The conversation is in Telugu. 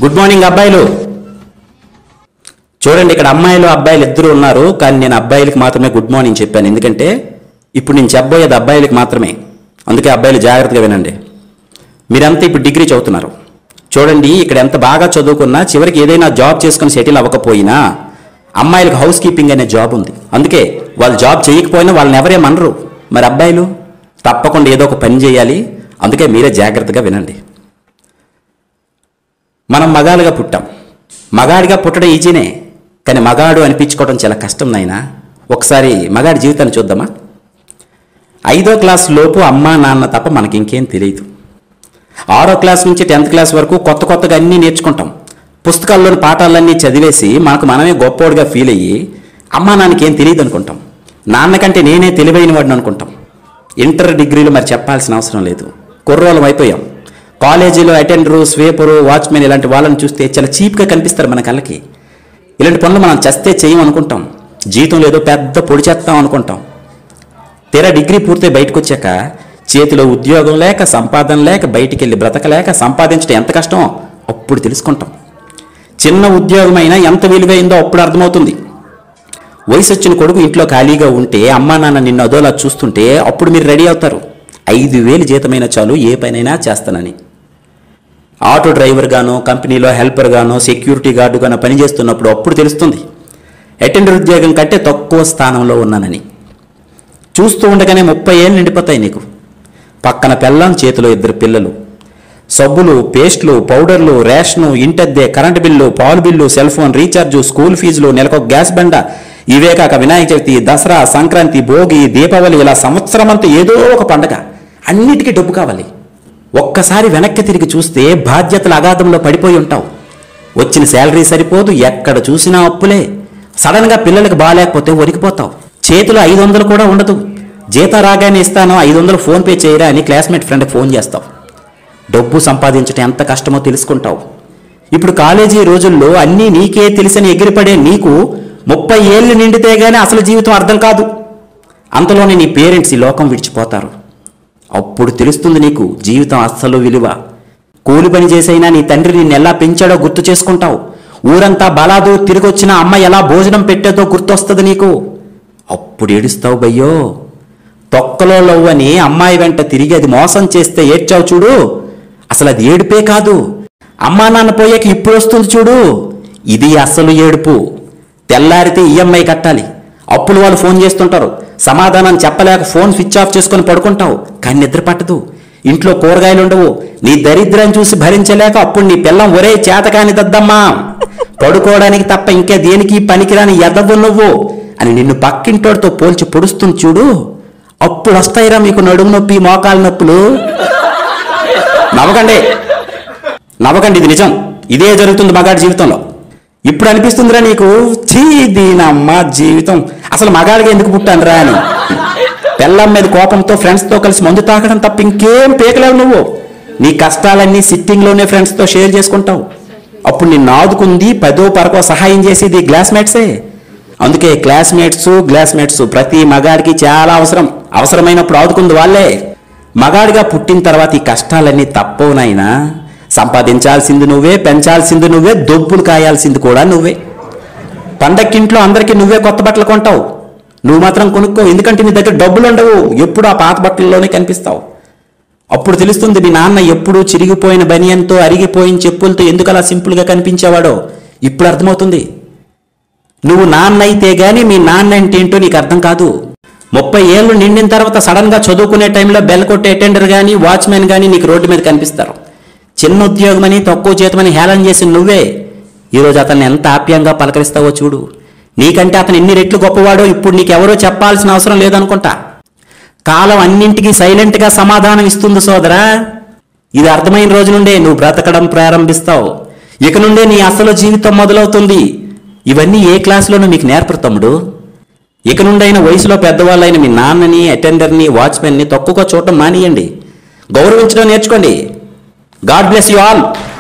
గుడ్ మార్నింగ్ అబ్బాయిలు చూడండి ఇక్కడ అమ్మాయిలు అబ్బాయిలు ఇద్దరు ఉన్నారు కానీ నేను అబ్బాయిలకి మాత్రమే గుడ్ మార్నింగ్ చెప్పాను ఎందుకంటే ఇప్పుడు నేను చెప్పబోయేది అబ్బాయిలకి మాత్రమే అందుకే అబ్బాయిలు జాగ్రత్తగా వినండి మీరంతా ఇప్పుడు డిగ్రీ చదువుతున్నారు చూడండి ఇక్కడ ఎంత బాగా చదువుకున్నా చివరికి ఏదైనా జాబ్ చేసుకుని సెటిల్ అవ్వకపోయినా అమ్మాయిలకు హౌస్ కీపింగ్ అనే జాబ్ ఉంది అందుకే వాళ్ళు జాబ్ చేయకపోయినా వాళ్ళని ఎవరేమనరు మరి అబ్బాయిలు తప్పకుండా ఏదో ఒక పని చేయాలి అందుకే మీరే జాగ్రత్తగా వినండి మనం మగాలుగా పుట్టాం మగాడిగా పుట్టడం ఈజీనే కానీ మగాడు అనిపించుకోవడం చాలా కష్టం నాయనా ఒకసారి మగాడి జీవితాన్ని చూద్దామా ఐదో క్లాస్ లోపు అమ్మా నాన్న తప్ప మనకి ఇంకేం తెలియదు ఆరో క్లాస్ నుంచి టెన్త్ క్లాస్ వరకు కొత్త కొత్తగా అన్నీ నేర్చుకుంటాం పుస్తకాల్లోని పాఠాలన్నీ చదివేసి మనకు మనమే గొప్పోడిగా ఫీల్ అయ్యి అమ్మా నాన్నకి ఏం తెలియదు అనుకుంటాం నాన్నకంటే నేనే తెలివైన వాడిని అనుకుంటాం ఇంటర్ డిగ్రీలు మరి చెప్పాల్సిన అవసరం లేదు కుర్రోలం అయిపోయాం కాలేజీలో అటెండరు స్వీపరు వాచ్మెన్ ఇలాంటి వాళ్ళని చూస్తే చాలా చీప్గా కనిపిస్తారు మన కళ్ళకి ఇలాంటి పనులు మనం చస్తే చేయం అనుకుంటాం జీతం లేదో పెద్ద పొడి చేస్తాం అనుకుంటాం తీరా డిగ్రీ పూర్తి బయటకు వచ్చాక చేతిలో ఉద్యోగం లేక సంపాదన లేక బయటికి వెళ్ళి బ్రతకలేక సంపాదించడం ఎంత కష్టమో అప్పుడు తెలుసుకుంటాం చిన్న ఉద్యోగమైనా ఎంత విలువైందో అప్పుడు అర్థమవుతుంది వయసు వచ్చిన కొడుకు ఇంట్లో ఖాళీగా ఉంటే అమ్మా నాన్న నిన్ను అదోలా చూస్తుంటే అప్పుడు మీరు రెడీ అవుతారు ఐదు వేలు జీతమైన చాలు ఏ పనైనా చేస్తానని ఆటో డ్రైవర్ గానో కంపెనీలో హెల్పర్ గానో సెక్యూరిటీ గార్డు గానో పనిచేస్తున్నప్పుడు అప్పుడు తెలుస్తుంది అటెండర్ ఉద్యోగం కంటే తక్కువ స్థానంలో ఉన్నానని చూస్తూ ఉండగానే ముప్పై ఏళ్ళు నిండిపోతాయి నీకు పక్కన పెళ్ళాం చేతిలో ఇద్దరు పిల్లలు సబ్బులు పేస్ట్లు పౌడర్లు రేషను ఇంటద్దె కరెంటు బిల్లు పాలు bill cell phone recharge school ఫీజులు నెలకొక గ్యాస్ బండ ఇవే కాక వినాయక చవితి దసరా సంక్రాంతి భోగి దీపావళి ఇలా సంవత్సరం అంతా ఏదో ఒక పండగ అన్నిటికీ డబ్బు కావాలి ఒక్కసారి వెనక్కి తిరిగి చూస్తే బాధ్యతల అగాధంలో పడిపోయి ఉంటావు వచ్చిన శాలరీ సరిపోదు ఎక్కడ చూసినా అప్పులే సడన్గా పిల్లలకు బాగాలేకపోతే ఒరికిపోతావు చేతిలో ఐదు వందలు కూడా ఉండదు జీతం రాగానే ఇస్తాను ఐదు వందలు ఫోన్పే చేయరా అని క్లాస్మేట్ ఫ్రెండ్కి ఫోన్ చేస్తావు డబ్బు సంపాదించడం ఎంత కష్టమో తెలుసుకుంటావు ఇప్పుడు కాలేజీ రోజుల్లో అన్నీ నీకే తెలిసని ఎగిరిపడే నీకు ముప్పై ఏళ్ళు నిండితే గానీ అసలు జీవితం అర్థం కాదు అంతలోనే నీ పేరెంట్స్ ఈ లోకం విడిచిపోతారు అప్పుడు తెలుస్తుంది నీకు జీవితం అస్సలు విలువ కూలి పని చేసైనా నీ తండ్రి నిన్ను ఎలా పెంచాడో గుర్తు చేసుకుంటావు ఊరంతా బలాదు తిరిగొచ్చిన అమ్మ ఎలా భోజనం పెట్టేదో గుర్తొస్తుంది నీకు అప్పుడు ఏడుస్తావు బయ్యో తొక్కలో లవ్వని అమ్మాయి వెంట తిరిగి అది మోసం చేస్తే ఏడ్చావు చూడు అసలు అది ఏడుపే కాదు అమ్మా నాన్న పోయాక ఇప్పుడు వస్తుంది చూడు ఇది అసలు ఏడుపు తెల్లారితే ఈఎంఐ కట్టాలి అప్పులు వాళ్ళు ఫోన్ చేస్తుంటారు సమాధానం చెప్పలేక ఫోన్ స్విచ్ ఆఫ్ చేసుకొని పడుకుంటావు కానీ నిద్ర పట్టదు ఇంట్లో కూరగాయలు ఉండవు నీ దరిద్రం చూసి భరించలేక అప్పుడు నీ పిల్లం ఒరే చేతకాని దద్దమ్మా పడుకోవడానికి తప్ప ఇంకా దేనికి పనికిరాని ఎదవు నువ్వు అని నిన్ను పక్కింటోడితో పోల్చి పొడుస్తుంది చూడు అప్పుడు వస్తాయిరా మీకు నడుము నొప్పి మోకాలు నొప్పులు నవ్వకండి నవ్వకండి ఇది నిజం ఇదే జరుగుతుంది మగాడి జీవితంలో ఇప్పుడు అనిపిస్తుందిరా నీకు చీ దీనమ్మ జీవితం అసలు మగాడిగా ఎందుకు పుట్టానురా అని పెళ్ళం మీద కోపంతో ఫ్రెండ్స్తో కలిసి మందు తాగడం తప్ప ఇంకేం పీకలేవు నువ్వు నీ కష్టాలన్నీ సిట్టింగ్లోనే ఫ్రెండ్స్తో షేర్ చేసుకుంటావు అప్పుడు నిన్ను ఆదుకుంది పదో పరకో సహాయం చేసేది గ్లాస్మేట్సే అందుకే క్లాస్మేట్స్ గ్లాస్మేట్స్ ప్రతి మగాడికి చాలా అవసరం అవసరమైనప్పుడు ఆదుకుంది వాళ్ళే మగాడిగా పుట్టిన తర్వాత ఈ కష్టాలన్నీ తప్పవునైనా సంపాదించాల్సింది నువ్వే పెంచాల్సింది నువ్వే దొబ్బులు కాయాల్సింది కూడా నువ్వే పండక్కింట్లో అందరికీ నువ్వే కొత్త బట్టలు కొంటావు నువ్వు మాత్రం కొనుక్కో ఎందుకంటే నీ దగ్గర డబ్బులు ఉండవు ఎప్పుడు ఆ పాత బట్టల్లోనే కనిపిస్తావు అప్పుడు తెలుస్తుంది మీ నాన్న ఎప్పుడు చిరిగిపోయిన బనియన్తో అరిగిపోయిన చెప్పులతో ఎందుకు అలా సింపుల్గా కనిపించేవాడో ఇప్పుడు అర్థమవుతుంది నువ్వు నాన్న అయితే గాని మీ నాన్న అంటే ఏంటో నీకు అర్థం కాదు ముప్పై ఏళ్ళు నిండిన తర్వాత సడన్ గా చదువుకునే టైంలో బెల్ కొట్టే అటెండర్ గానీ వాచ్మెన్ గానీ నీకు రోడ్డు మీద కనిపిస్తారు చిన్న ఉద్యోగమని తక్కువ జీతమని హేళన చేసి నువ్వే ఈరోజు అతన్ని ఎంత ఆప్యంగా పలకరిస్తావో చూడు నీకంటే అతను ఎన్ని రెట్లు గొప్పవాడో ఇప్పుడు నీకెవరో చెప్పాల్సిన అవసరం లేదనుకుంటా కాలం అన్నింటికీ సైలెంట్గా సమాధానం ఇస్తుంది సోదరా ఇది అర్థమైన రోజు నుండే నువ్వు బ్రతకడం ప్రారంభిస్తావు ఇక నుండే నీ అసలు జీవితం మొదలవుతుంది ఇవన్నీ ఏ క్లాసులోనూ మీకు నేర్పరు తమ్ముడు ఇక నుండైన వయసులో పెద్దవాళ్ళైన మీ నాన్నని అటెండర్ని వాచ్మెన్ని తక్కువగా చూడటం మానేయండి గౌరవించడం నేర్చుకోండి గాడ్ బ్లెస్ యు ఆల్